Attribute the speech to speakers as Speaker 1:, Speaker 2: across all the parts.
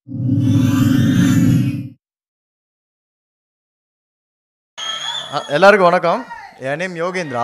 Speaker 1: அ- எல்லாருக்கும் வணக்கம் என் நேம் யோகேந்திரா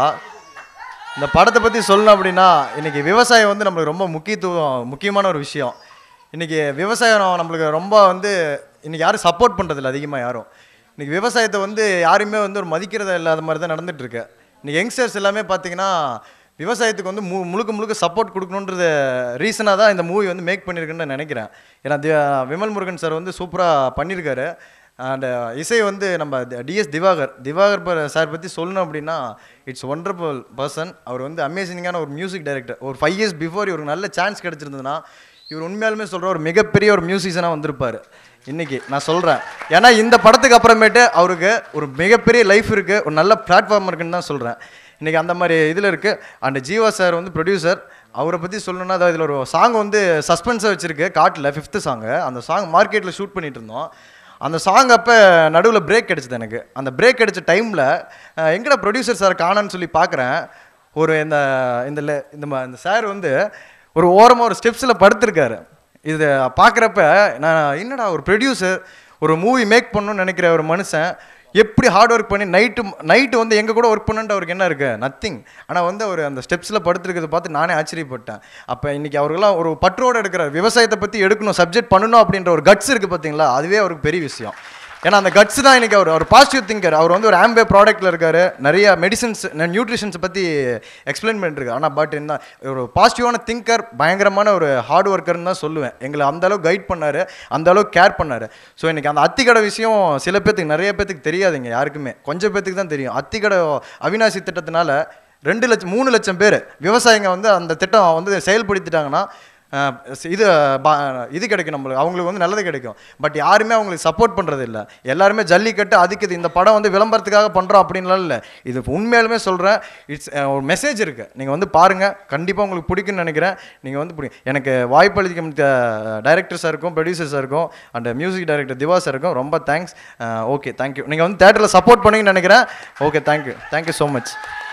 Speaker 1: இந்த படத்தை பற்றி சொல்லணும் அப்படின்னா இன்றைக்கி விவசாயம் வந்து நம்மளுக்கு ரொம்ப முக்கியத்துவம் முக்கியமான ஒரு விஷயம் இன்றைக்கி விவசாயம் நம்மளுக்கு ரொம்ப வந்து இன்றைக்கி யாரும் சப்போர்ட் பண்ணுறதில்ல அதிகமாக யாரும் இன்றைக்கி விவசாயத்தை வந்து யாருமே வந்து ஒரு மதிக்கிறத இல்லாத மாதிரி தான் நடந்துகிட்ருக்கு இன்றைக்கி யங்ஸ்டர்ஸ் எல்லாமே பார்த்தீங்கன்னா விவசாயத்துக்கு வந்து மு முழுக்க முழுக்க சப்போர்ட் கொடுக்கணுன்றது ரீசனாக தான் இந்த மூவி வந்து மேக் பண்ணியிருக்குன்னு நான் நினைக்கிறேன் ஏன்னா தி- விமல் முருகன் சார் வந்து சூப்பராக பண்ணியிருக்காரு அண்ட் இசை வந்து நம்ம டிஎஸ் திவாகர் திவாகர் சார் பற்றி சொல்லணும் அப்படின்னா இட்ஸ் ஒண்டர்ஃபுல் பர்சன் அவர் வந்து அமேசிங்கான ஒரு மியூசிக் டைரக்டர் ஒரு ஃபைவ் இயர்ஸ் பிஃபோர் இவருக்கு நல்ல சான்ஸ் கிடச்சிருந்ததுன்னா இவர் உண்மையாலுமே சொல்கிற ஒரு மிகப்பெரிய ஒரு மியூசிஷியனாக வந்திருப்பார் இன்னைக்கு நான் சொல்கிறேன் ஏன்னா இந்த படத்துக்கு அப்புறமேட்டு அவருக்கு ஒரு மிகப்பெரிய லைஃப் இருக்குது ஒரு நல்ல பிளாட்ஃபார்ம் இருக்குன்னு தான் சொல்கிறேன் இன்றைக்கி அந்த மாதிரி இதில் இருக்குது அண்ட் ஜீவா சார் வந்து ப்ரொடியூசர் அவரை பற்றி சொல்லணும்னா அதாவது இதில் ஒரு சாங் வந்து சஸ்பென்ஸாக வச்சுருக்கு காட்டில் ஃபிஃப்த்து சாங்கு அந்த சாங் மார்க்கெட்டில் ஷூட் பண்ணிட்டு இருந்தோம் அந்த சாங் அப்போ நடுவில் பிரேக் கிடைச்சது எனக்கு அந்த பிரேக் கிடைச்ச டைமில் எங்கடா ப்ரொடியூசர் சார் காணான்னு சொல்லி பார்க்குறேன் ஒரு இந்த இந்த le- இந்த ம- இந்த சார் வந்து ஒரு ஓரமாக ஒரு ஸ்டெப்ஸில் படுத்திருக்காரு இது பார்க்குறப்ப நான் என்னடா ஒரு ப்ரொடியூசர் ஒரு மூவி மேக் பண்ணணும்னு நினைக்கிற ஒரு மனுஷன் எப்படி ஹார்ட் ஒர்க் பண்ணி நைட்டு நைட்டு வந்து எங்கள் கூட ஒர்க் பண்ணுன்ட்டு அவருக்கு என்ன இருக்குது நத்திங் ஆனால் வந்து அவர் அந்த ஸ்டெப்ஸில் படுத்துருக்கிறத பார்த்து நானே ஆச்சரியப்பட்டேன் அப்போ இன்றைக்கி அவர்களாம் ஒரு பற்றோடு எடுக்கிறார் விவசாயத்தை பற்றி எடுக்கணும் சப்ஜெக்ட் பண்ணணும் அப்படின்ற ஒரு கட்ஸ் இருக்குது பார்த்தீங்களா அதுவே அவருக்கு பெரிய விஷயம் ஏன்னா அந்த கட்ஸ் தான் இன்னைக்கு அவர் ஒரு பாசிட்டிவ் திங்கர் அவர் வந்து ஒரு ஆம்பே ப்ராடக்ட்டில் இருக்காரு நிறைய மெடிசன்ஸ் நியூட்ரிஷன்ஸ் பற்றி எக்ஸ்பிளைன் பண்ணிட்டுருக்காரு ஆனால் பட் இந்த ஒரு பாசிட்டிவான திங்கர் பயங்கரமான ஒரு ஹார்ட் ஒர்க்கர்னு தான் சொல்லுவேன் எங்களை அந்த அளவுக்கு கைட் பண்ணார் அந்த அளவுக்கு கேர் பண்ணார் ஸோ இன்னைக்கு அந்த அத்திக்கடை விஷயம் சில பேர்த்துக்கு நிறைய பேர்த்துக்கு தெரியாதுங்க யாருக்குமே கொஞ்சம் பேர்த்துக்கு தான் தெரியும் அத்திக்கடை அவினாசி திட்டத்தினால ரெண்டு லட்சம் மூணு லட்சம் பேர் விவசாயிங்க வந்து அந்த திட்டம் வந்து செயல்படுத்திட்டாங்கன்னா அஹ் இது ப- இது கிடைக்கும் நம்மளுக்கு அவங்களுக்கு வந்து நல்லது கிடைக்கும் பட் யாருமே அவங்களுக்கு சப்போர்ட் பண்ணுறது இல்லை எல்லாருமே ஜல்லிக்கட்டு அதுக்கு இது இந்த படம் வந்து விளம்பரத்துக்காக பண்ணுறோம் அப்படின்லாம் இல்லை இது உண்மையாலுமே சொல்கிறேன் இட்ஸ் ஒரு மெசேஜ் இருக்குது நீங்கள் வந்து பாருங்கள் கண்டிப்பாக உங்களுக்கு பிடிக்கும்னு நினைக்கிறேன் நீங்கள் வந்து பிடி எனக்கு வாய்ப்பளிக்க டைரக்டர் சாருக்கும் ப்ரொடியூசர் சாருக்கும் அண்ட் மியூசிக் டைரக்டர் திவா சாருக்கும் ரொம்ப தேங்க்ஸ் ஓகே தேங்க்யூ நீங்கள் வந்து தேட்டரில் சப்போர்ட் பண்ணுவீங்கன்னு நினைக்கிறேன் okay thank you thank you so much